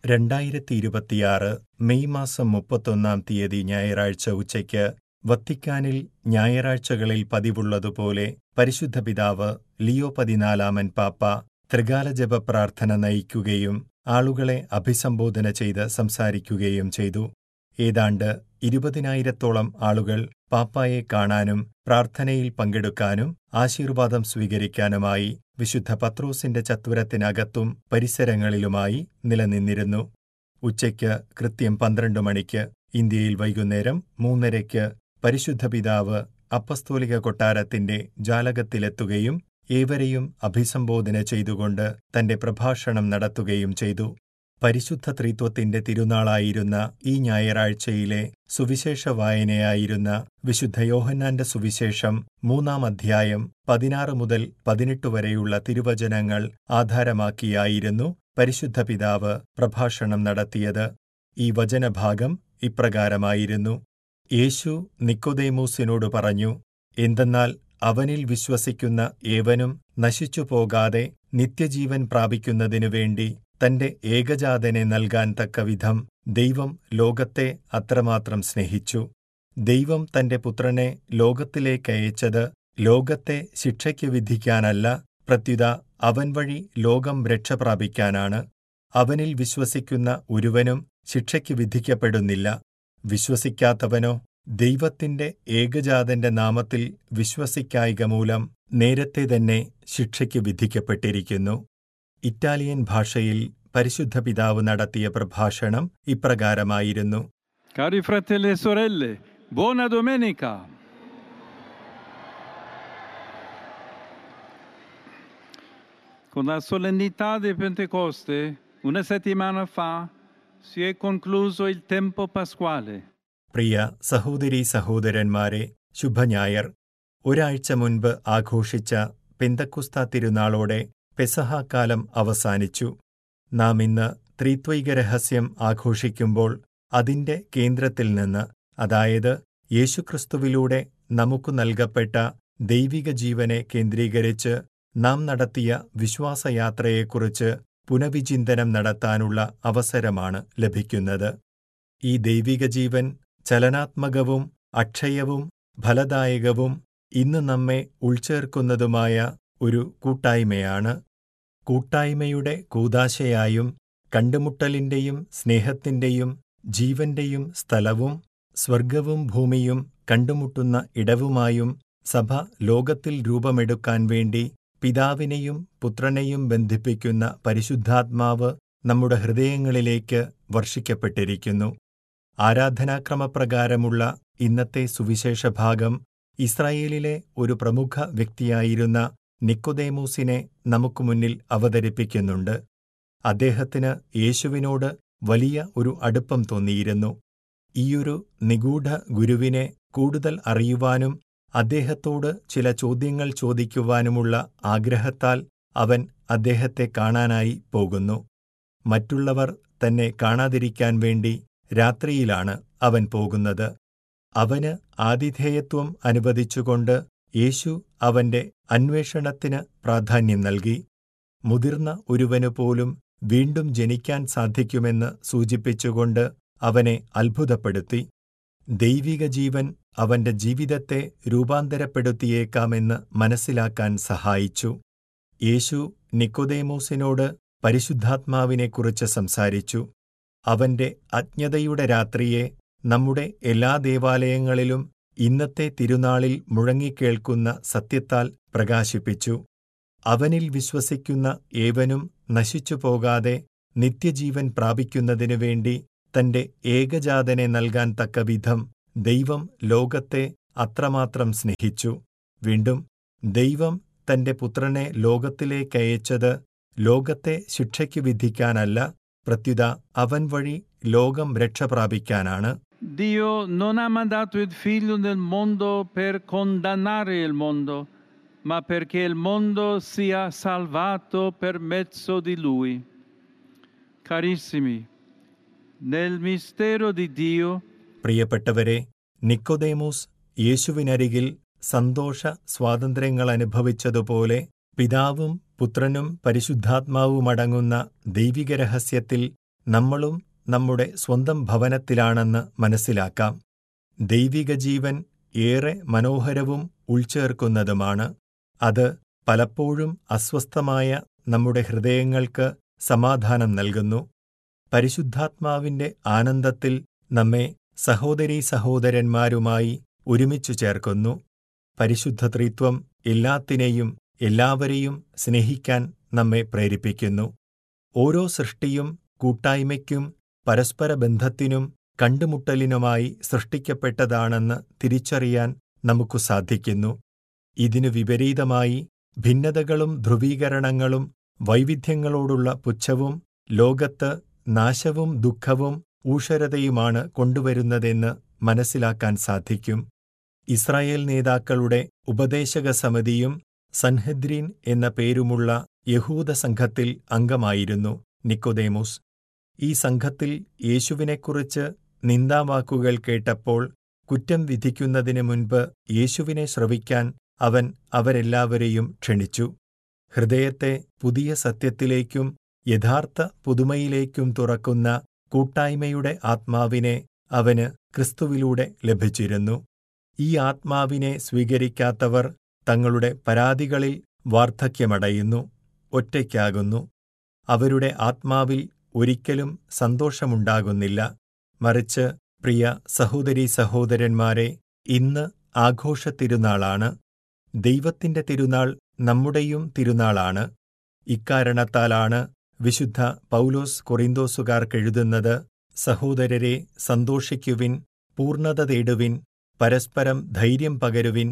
രണ്ടായിരത്തി ഇരുപത്തിയാറ് മെയ് മാസം മുപ്പത്തൊന്നാം തീയതി ഞായറാഴ്ച ഉച്ചയ്ക്ക് വത്തിക്കാനിൽ ഞായറാഴ്ചകളിൽ പതിവുള്ളതുപോലെ പരിശുദ്ധ പിതാവ് ലിയോ പതിനാലാമൻ പാപ്പ ത്രികാല ജപ പ്രാർത്ഥന നയിക്കുകയും ആളുകളെ അഭിസംബോധന ചെയ്ത് സംസാരിക്കുകയും ചെയ്തു ഏതാണ്ട് ഇരുപതിനായിരത്തോളം ആളുകൾ പാപ്പായെ കാണാനും പ്രാർത്ഥനയിൽ പങ്കെടുക്കാനും ആശീർവാദം സ്വീകരിക്കാനുമായി വിശുദ്ധ പത്രോസിന്റെ ചത്വരത്തിനകത്തും പരിസരങ്ങളിലുമായി നിലനിന്നിരുന്നു ഉച്ചയ്ക്ക് കൃത്യം പന്ത്രണ്ട് മണിക്ക് ഇന്ത്യയിൽ വൈകുന്നേരം മൂന്നരയ്ക്ക് പരിശുദ്ധ പിതാവ് അപ്പസ്തോലിക കൊട്ടാരത്തിന്റെ ജാലകത്തിലെത്തുകയും ഏവരെയും അഭിസംബോധന ചെയ്തുകൊണ്ട് തന്റെ പ്രഭാഷണം നടത്തുകയും ചെയ്തു പരിശുദ്ധ ത്രിത്വത്തിന്റെ തിരുനാളായിരുന്ന ഈ ഞായറാഴ്ചയിലെ സുവിശേഷ വായനയായിരുന്ന വിശുദ്ധ യോഹന്നാന്റെ സുവിശേഷം മൂന്നാം അധ്യായം പതിനാറ് മുതൽ പതിനെട്ട് വരെയുള്ള തിരുവചനങ്ങൾ ആധാരമാക്കിയായിരുന്നു പരിശുദ്ധ പിതാവ് പ്രഭാഷണം നടത്തിയത് ഈ വചനഭാഗം ഇപ്രകാരമായിരുന്നു യേശു നിക്കോദേമൂസിനോട് പറഞ്ഞു എന്തെന്നാൽ അവനിൽ വിശ്വസിക്കുന്ന ഏവനും നശിച്ചു പോകാതെ നിത്യജീവൻ പ്രാപിക്കുന്നതിനു വേണ്ടി തന്റെ ഏകജാതനെ നൽകാൻ തക്കവിധം ദൈവം ലോകത്തെ അത്രമാത്രം സ്നേഹിച്ചു ദൈവം തന്റെ പുത്രനെ ലോകത്തിലേക്കയച്ചത് ലോകത്തെ ശിക്ഷയ്ക്ക് വിധിക്കാനല്ല പ്രത്യുത അവൻ വഴി ലോകം രക്ഷ പ്രാപിക്കാനാണ് അവനിൽ വിശ്വസിക്കുന്ന ഒരുവനും ശിക്ഷയ്ക്ക് വിധിക്കപ്പെടുന്നില്ല വിശ്വസിക്കാത്തവനോ ദൈവത്തിന്റെ ഏകജാതന്റെ നാമത്തിൽ വിശ്വസിക്കായിക മൂലം നേരത്തെ തന്നെ ശിക്ഷയ്ക്ക് വിധിക്കപ്പെട്ടിരിക്കുന്നു ഇറ്റാലിയൻ ഭാഷയിൽ പരിശുദ്ധ പിതാവ് നടത്തിയ പ്രഭാഷണം ഇപ്രകാരമായിരുന്നു Cari fratelli e sorelle, buona domenica. Con la solennità di Pentecoste, una settimana fa, si è concluso il tempo pasquale. പ്രിയ സഹോദരീ സഹോദരന്മാരെ ശുഭഞായർ ഒരാഴ്ച മുൻപ് ആഘോഷിച്ച പെന്തക്കുസ്ത തിരുനാളോടെ പെസഹാക്കാലം അവസാനിച്ചു നാം ഇന്ന് ത്രിത്വൈക രഹസ്യം ആഘോഷിക്കുമ്പോൾ അതിന്റെ കേന്ദ്രത്തിൽ നിന്ന് അതായത് യേശുക്രിസ്തുവിലൂടെ നമുക്കു നൽകപ്പെട്ട ദൈവിക ജീവനെ കേന്ദ്രീകരിച്ച് നാം നടത്തിയ വിശ്വാസയാത്രയെക്കുറിച്ച് പുനവിചിന്തനം നടത്താനുള്ള അവസരമാണ് ലഭിക്കുന്നത് ഈ ദൈവിക ജീവൻ ചലനാത്മകവും അക്ഷയവും ഫലദായകവും ഇന്ന് നമ്മെ ഉൾച്ചേർക്കുന്നതുമായ ഒരു കൂട്ടായ്മയാണ് കൂട്ടായ്മയുടെ കൂതാശയായും കണ്ടുമുട്ടലിന്റെയും സ്നേഹത്തിന്റെയും ജീവന്റെയും സ്ഥലവും സ്വർഗവും ഭൂമിയും കണ്ടുമുട്ടുന്ന ഇടവുമായും സഭ ലോകത്തിൽ രൂപമെടുക്കാൻ വേണ്ടി പിതാവിനെയും പുത്രനെയും ബന്ധിപ്പിക്കുന്ന പരിശുദ്ധാത്മാവ് നമ്മുടെ ഹൃദയങ്ങളിലേക്ക് വർഷിക്കപ്പെട്ടിരിക്കുന്നു ആരാധനാക്രമപ്രകാരമുള്ള ഇന്നത്തെ സുവിശേഷഭാഗം ഇസ്രായേലിലെ ഒരു പ്രമുഖ വ്യക്തിയായിരുന്ന നിക്കോദേമൂസിനെ നമുക്ക് മുന്നിൽ അവതരിപ്പിക്കുന്നുണ്ട് അദ്ദേഹത്തിന് യേശുവിനോട് വലിയ ഒരു അടുപ്പം തോന്നിയിരുന്നു ഈയൊരു നിഗൂഢ ഗുരുവിനെ കൂടുതൽ അറിയുവാനും അദ്ദേഹത്തോട് ചില ചോദ്യങ്ങൾ ചോദിക്കുവാനുമുള്ള ആഗ്രഹത്താൽ അവൻ അദ്ദേഹത്തെ കാണാനായി പോകുന്നു മറ്റുള്ളവർ തന്നെ കാണാതിരിക്കാൻ വേണ്ടി രാത്രിയിലാണ് അവൻ പോകുന്നത് അവന് ആതിഥേയത്വം അനുവദിച്ചുകൊണ്ട് യേശു അവന്റെ അന്വേഷണത്തിന് പ്രാധാന്യം നൽകി മുതിർന്ന ഒരുവനു പോലും വീണ്ടും ജനിക്കാൻ സാധിക്കുമെന്ന് സൂചിപ്പിച്ചുകൊണ്ട് അവനെ അത്ഭുതപ്പെടുത്തി ദൈവിക ജീവൻ അവന്റെ ജീവിതത്തെ രൂപാന്തരപ്പെടുത്തിയേക്കാമെന്ന് മനസ്സിലാക്കാൻ സഹായിച്ചു യേശു നിക്കോദേമോസിനോട് പരിശുദ്ധാത്മാവിനെക്കുറിച്ച് സംസാരിച്ചു അവന്റെ അജ്ഞതയുടെ രാത്രിയെ നമ്മുടെ എല്ലാ ദേവാലയങ്ങളിലും ഇന്നത്തെ തിരുനാളിൽ മുഴങ്ങിക്കേൾക്കുന്ന സത്യത്താൽ പ്രകാശിപ്പിച്ചു അവനിൽ വിശ്വസിക്കുന്ന ഏവനും നശിച്ചു പോകാതെ നിത്യജീവൻ പ്രാപിക്കുന്നതിനു വേണ്ടി തന്റെ ഏകജാതനെ നൽകാൻ തക്കവിധം ദൈവം ലോകത്തെ അത്രമാത്രം സ്നേഹിച്ചു വീണ്ടും ദൈവം തന്റെ പുത്രനെ ലോകത്തിലേക്കയച്ചത് ലോകത്തെ ശിക്ഷയ്ക്ക് വിധിക്കാനല്ല പ്രത്യുത അവൻ വഴി ലോകം രക്ഷ പ്രാപിക്കാനാണ് Dio non ha mandato il figlio nel mondo per condannare il mondo, ma perché il mondo sia salvato per mezzo di lui. Carissimi, nel mistero di Dio പ്രിയപ്പെട്ടവരെ നിക്കോദേമോസ് യേശുവിനരികിൽ സന്തോഷ സ്വാതന്ത്ര്യങ്ങൾ അനുഭവിച്ചതുപോലെ പിതാവും പുത്രനും പരിശുദ്ധാത്മാവുമടങ്ങുന്ന ദൈവിക രഹസ്യത്തിൽ നമ്മളും നമ്മുടെ സ്വന്തം ഭവനത്തിലാണെന്ന് മനസ്സിലാക്കാം ദൈവിക ജീവൻ ഏറെ മനോഹരവും ഉൾച്ചേർക്കുന്നതുമാണ് അത് പലപ്പോഴും അസ്വസ്ഥമായ നമ്മുടെ ഹൃദയങ്ങൾക്ക് സമാധാനം നൽകുന്നു പരിശുദ്ധാത്മാവിന്റെ ആനന്ദത്തിൽ നമ്മെ സഹോദരീ സഹോദരന്മാരുമായി ഒരുമിച്ചു ചേർക്കുന്നു പരിശുദ്ധ ത്രിത്വം എല്ലാത്തിനെയും എല്ലാവരെയും സ്നേഹിക്കാൻ നമ്മെ പ്രേരിപ്പിക്കുന്നു ഓരോ സൃഷ്ടിയും കൂട്ടായ്മയ്ക്കും പരസ്പര ബന്ധത്തിനും കണ്ടുമുട്ടലിനുമായി സൃഷ്ടിക്കപ്പെട്ടതാണെന്ന് തിരിച്ചറിയാൻ നമുക്കു സാധിക്കുന്നു ഇതിനു വിപരീതമായി ഭിന്നതകളും ധ്രുവീകരണങ്ങളും വൈവിധ്യങ്ങളോടുള്ള പുച്ഛവും ലോകത്ത് നാശവും ദുഃഖവും ഊഷരതയുമാണ് കൊണ്ടുവരുന്നതെന്ന് മനസ്സിലാക്കാൻ സാധിക്കും ഇസ്രായേൽ നേതാക്കളുടെ ഉപദേശക സമിതിയും സൻഹദ്രീൻ എന്ന പേരുമുള്ള യഹൂദ സംഘത്തിൽ അംഗമായിരുന്നു നിക്കോദേമോസ് ഈ സംഘത്തിൽ യേശുവിനെക്കുറിച്ച് നിന്ദാവാക്കുകൾ കേട്ടപ്പോൾ കുറ്റം വിധിക്കുന്നതിന് മുൻപ് യേശുവിനെ ശ്രവിക്കാൻ അവൻ അവരെല്ലാവരെയും ക്ഷണിച്ചു ഹൃദയത്തെ പുതിയ സത്യത്തിലേക്കും യഥാർത്ഥ പുതുമയിലേക്കും തുറക്കുന്ന കൂട്ടായ്മയുടെ ആത്മാവിനെ അവന് ക്രിസ്തുവിലൂടെ ലഭിച്ചിരുന്നു ഈ ആത്മാവിനെ സ്വീകരിക്കാത്തവർ തങ്ങളുടെ പരാതികളിൽ വാർദ്ധക്യമടയുന്നു ഒറ്റയ്ക്കാകുന്നു അവരുടെ ആത്മാവിൽ ഒരിക്കലും സന്തോഷമുണ്ടാകുന്നില്ല മറിച്ച് പ്രിയ സഹോദരീ സഹോദരന്മാരെ ഇന്ന് ആഘോഷത്തിരുനാളാണ് ദൈവത്തിന്റെ തിരുനാൾ നമ്മുടെയും തിരുനാളാണ് ഇക്കാരണത്താലാണ് വിശുദ്ധ പൗലോസ് കൊറിന്തോസുകാർക്കെഴുതുന്നത് സഹോദരരെ സന്തോഷിക്കുവിൻ പൂർണ്ണത തേടുവിൻ പരസ്പരം ധൈര്യം പകരുവിൻ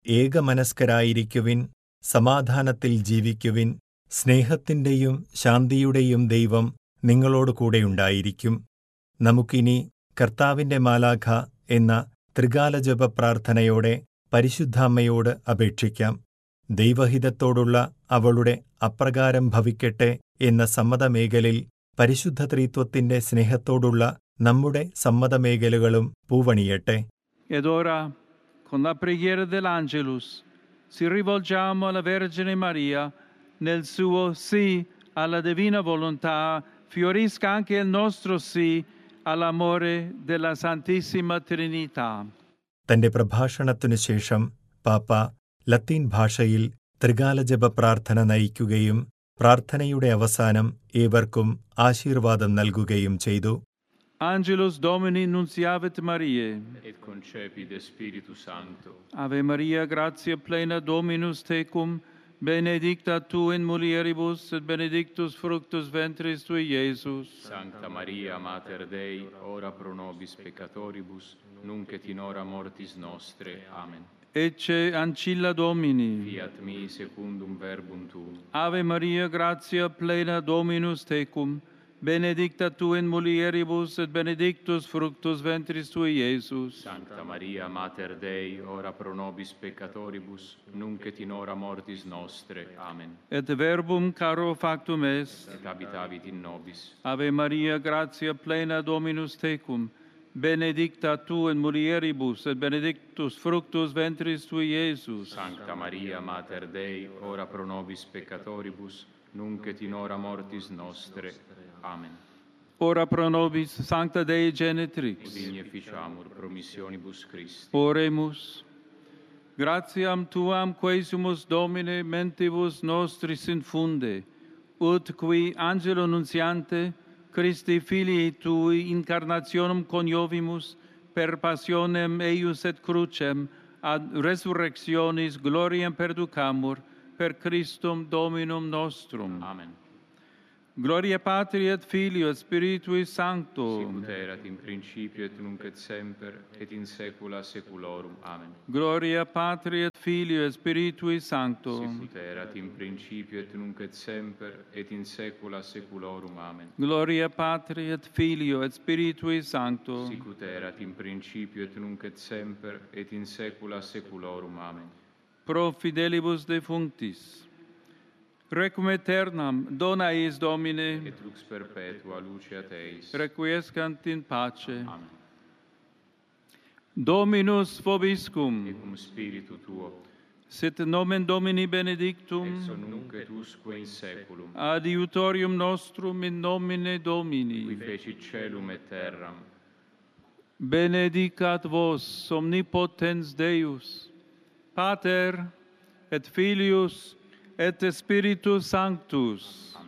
ഏകമനസ്കരായിരിക്കുവിൻ സമാധാനത്തിൽ ജീവിക്കുവിൻ സ്നേഹത്തിന്റെയും ശാന്തിയുടെയും ദൈവം നിങ്ങളോട് കൂടെയുണ്ടായിരിക്കും നമുക്കിനി കർത്താവിന്റെ മാലാഖ എന്ന ത്രികാലജപ പ്രാർത്ഥനയോടെ പരിശുദ്ധാമ്മയോട് അപേക്ഷിക്കാം ദൈവഹിതത്തോടുള്ള അവളുടെ അപ്രകാരം ഭവിക്കട്ടെ എന്ന സമ്മതമേഖലിൽ പരിശുദ്ധ ത്രിത്വത്തിന്റെ സ്നേഹത്തോടുള്ള നമ്മുടെ സമ്മതമേഖലകളും പൂവണിയട്ടെ Ed ora, con la preghiera dell'Angelus, ci rivolgiamo alla Vergine Maria, nel suo sì alla divina volontà, fiorisca anche il nostro sì all'amore della Santissima Trinità. തന്റെ പ്രഭാഷണത്തിനു ശേഷം പാപ്പ ലത്തീൻ ഭാഷയിൽ ത്രികാലജപ പ്രാർത്ഥന നയിക്കുകയും പ്രാർത്ഥനയുടെ അവസാനം ഏവർക്കും ആശീർവാദം നൽകുകയും ചെയ്തു Angelus Domini nunciavit Mariae. et concepi de Spiritu Sancto. Ave Maria, gratia plena Dominus tecum, benedicta tu in mulieribus, et benedictus fructus ventris tui, Iesus. Sancta Maria, Mater Dei, ora pro nobis peccatoribus, nunc et in hora mortis nostre. Amen. Ecce ancilla Domini. Fiat mi secundum verbum tuum. Ave Maria, gratia plena Dominus tecum, benedicta tu in mulieribus, et benedictus fructus ventris tui, Iesus. Sancta Maria, Mater Dei, ora pro nobis peccatoribus, nunc et in hora mortis nostre. Amen. Et verbum caro factum est. Et habitavit in nobis. Ave Maria, gratia plena Dominus tecum, benedicta tu in mulieribus, et benedictus fructus ventris tui, Iesus. Sancta Maria, Mater Dei, ora pro nobis peccatoribus, nunc et in hora mortis nostre. Amen. Ora pro nobis, Sancta Dei Genetrix. Digne ficiamur promissionibus Christi. Oremus. Gratiam tuam quesumus Domine mentibus nostris infunde, ut qui angelo nunciante, Christi filii tui incarnationem coniovimus, per passionem eius et crucem, ad resurrectionis gloriam perducamur, per Christum Dominum nostrum. Amen. Gloria Patri et Filio et Spiritui Sancto. Sicut erat in principio et nunc et semper et in saecula saeculorum. Amen. Gloria Patri et Filio et Spiritui Sancto. Sicut erat in principio et nunc et semper et in saecula saeculorum. Amen. Gloria Patri et Filio et Spiritui Sancto. Sicut erat in principio et nunc et semper et in saecula saeculorum. Amen. Pro fidelibus defunctis. Requiem aeternam dona eis Domine, Et lux perpetua lucia Teis. requiescant in pace. Amen. Dominus vobiscum. Et cum spiritu tuo. Sit nomen Domini benedictum, ex nunc et usque in saeculum, adiutorium nostrum in nomine qui Domini. feci celum et terram, Benedicat vos omnipotens Deus, Pater et Filius et Spiritus Sanctus.